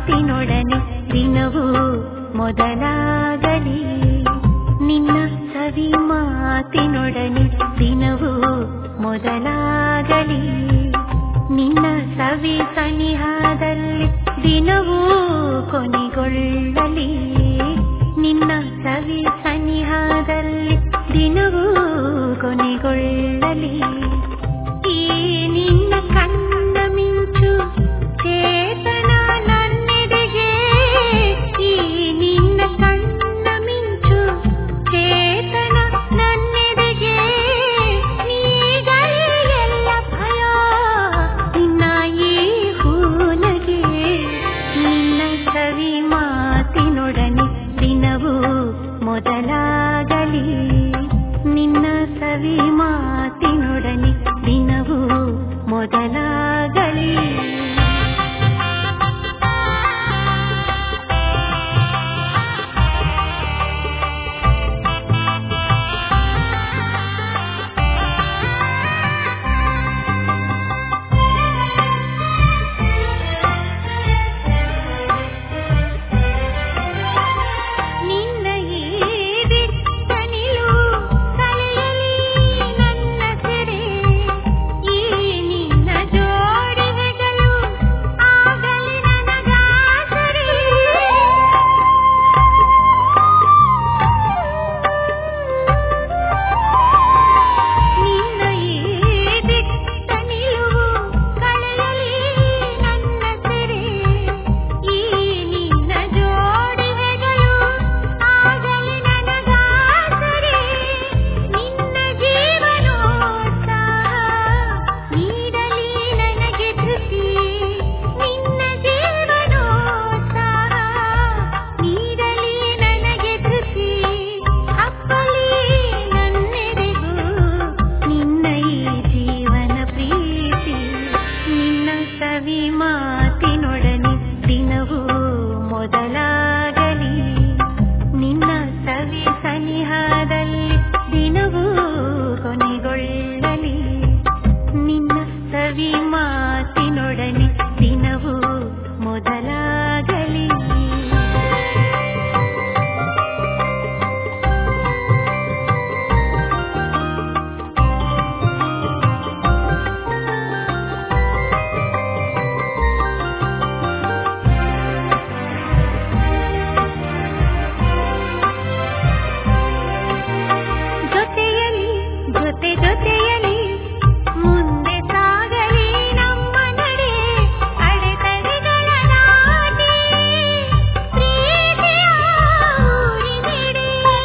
ಮಾತಿನೊಡನೆ ದಿನವೂ ಮೊದಲಾಗಲಿ ನಿನ್ನ ಸವಿ ಮಾತಿನೊಡನೆ ದಿನವೂ ಮೊದಲಾಗಲಿ ನಿನ್ನ ಸವಿ ಸನಿಹದಲ್ಲಿ ದಿನವೂ ಕೊನೆಗೊಳ್ಳಲಿ ನಿನ್ನ ಸವಿ ಸನಿಹದಲ್ಲಿ ದಿನವೂ ಕೊನೆಗೊಳ್ಳಲಿ ಈ ನಿನ್ನ ಕಣ್ಣ ಮಿಂಚು ಚೇತನ ನನ್ನೆಡೆಗೆ ಈ ನಿನ್ನ ಕಣ್ಣ ಮಿಂಚು ಚೇತನ ನನ್ನೆಡೆಗೆ ನೀಗಲೇ ಎಲ್ಲ ಭಯ ನಿನ್ನ ಈ ಹೂನಗೆ ನಿನ್ನ ಸವಿ ಮಾತಿನೊಡನೆ ದಿನವೂ ಮೊದಲಾಗಲಿ ನಿನ್ನ ಸವಿ ಮಾತಿನೊಡನೆ ದಿನವೂ ಮೊದಲಾಗಲಿ ನಿನ್ನ ಈ ದಿಟ್ಟ ನಿಲುವು ಕಲೆಯಲಿ ನನ್ನ ಸೆರೆ ಈ ನಿನ್ನ ಜೋಡಿಗೆಗಳು ಆಗಲಿ ನನಗಾಸರೆ ನಿನ್ನ ಈ ದಿಟ್ಟ ನಿಲುವು ಕಳೆಯಲಿ ನನ್ನ ಸೆರೆ ಈ ನಿನ್ನ ಜೋಡಿಗೆಗಳು ಆಗಲಿ ನನಗಾಸರೆ ನಿನ್ನ ಜೀವನೋತ್ಸಾಹ ನೀಡಲಿ ನನಗೆ ಧೃತಿ ನಿನ್ನ ಜೀವನೋತ್ಸಾಹ ನೀಡಲಿ ನನಗೆ ಧೃತಿ ಅಪ್ಪಲಿ ನನ್ನೆಡೆಗೂ ನಿನ್ನ ಈ ಜೀವನ ಪ್ರೀತಿ ನಿನ್ನ ಸವಿ ಮಾತಿನೊಡನೆ ದಿನವೂ ಮೊದಲಾಗಲಿ ನಿನ್ನ ಸವಿ ಸನಿಹದಲ್ಲಿ ದಿನವೂ ಕೊನೆಗೊಳ್ಳಲಿ ನಿನ್ನ ಸವಿ ಮಾತಿನೊಡನೆ ದಿನವೂ ಮೊದಲಾಗಲಿ ಜೊತೆಯಲಿ ಜೊತೆ ಜೊತೆಯಲಿ ಮುಂದೆ ಸಾಗಲಿ ನಮ್ಮ ನಡೆ ಅಡೆತಡೆಗಳ ದಾಟಿ ಪ್ರೀತಿಯ ಊರಿನೆಡೆ.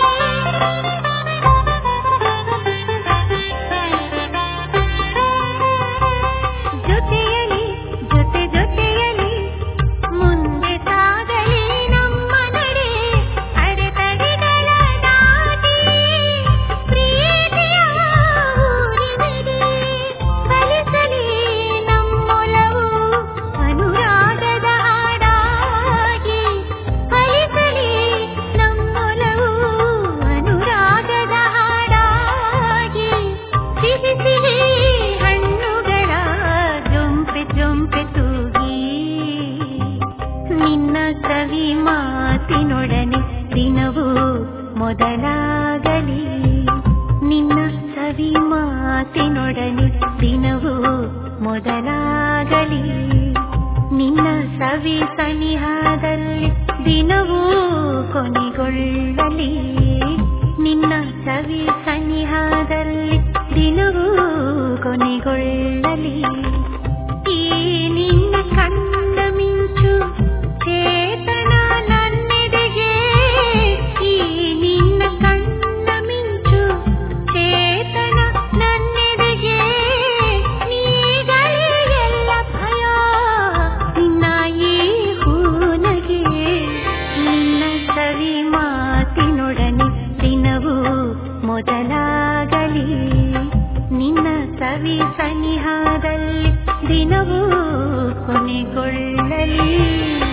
ಜೊತೆಯಲಿ ಜೊತೆ ಜೊತೆಯಲಿ ಮುಂದೆ ಸಾಗಲಿ ನಮ್ಮ ನಡೆ ಅಡೆತಡೆಗಳ ದಾಟಿ ಪ್ರೀತಿಯ ಊರಿನೆಡೆ. ಕಲಿಸಲಿ ನಮ್ಮೊಲವು ಅನುರಾಗದ ಹಾಡಾಗಿ ಕಲಿಸಲಿ ನಮ್ಮೊಲವು ಅನುರಾಗದ ಹಾಡಾಗಿ ಸಿಹಿ ಸಿಹಿ ಹಣ್ಣುಗಳ ಜೊಂಪೆ ಜೊಂಪೆ ತೂಗಿ ನಿನ್ನ ಕವಿ ಮಾತಿನೊಡನೆ ದಿನವೂ ಮೊದಲಾಗಲಿ ನಿನ್ನ ಸವಿ ಮಾತಿನೊಡನೆ ದಿನವೂ ಮೊದಲಾಗಲಿ ನಿನ್ನ ಸವಿ ಸನಿಹದಲ್ಲಿ ದಿನವೂ ಕೊನೆಗೊಳ್ಳಲಿ ನಿನ್ನ ಸವಿ ಸನಿಹದಲ್ಲಿ ದಿನವೂ ಕೊನೆಗೊಳ್ಳಲಿ ಈ ನಿನ್ನ ಕಣ್ಣ ಮಿಂಚು ಚೇತನ ನನ್ನೆಡೆಗೆ ಈ ನಿನ್ನ ಕಣ್ಣ ಮಿಂಚು ಚೇತನ ನನ್ನೆಡೆಗೆ ನೀಗಲೇ ಎಲ್ಲ ಭಯ ನಿನ್ನ ಈ ಹೂನಗೆ ನಿನ್ನ ಸವಿ ಮಾತಿನೊಡನೆ ದಿನವೂ ಮೊದಲಾಗಲಿ ನಿನ್ನ ಸವಿ ಸನಿಹದಲ್ಲಿ ದಿನವೂ ಕೊನೆಗೊಳ್ಳಲಿ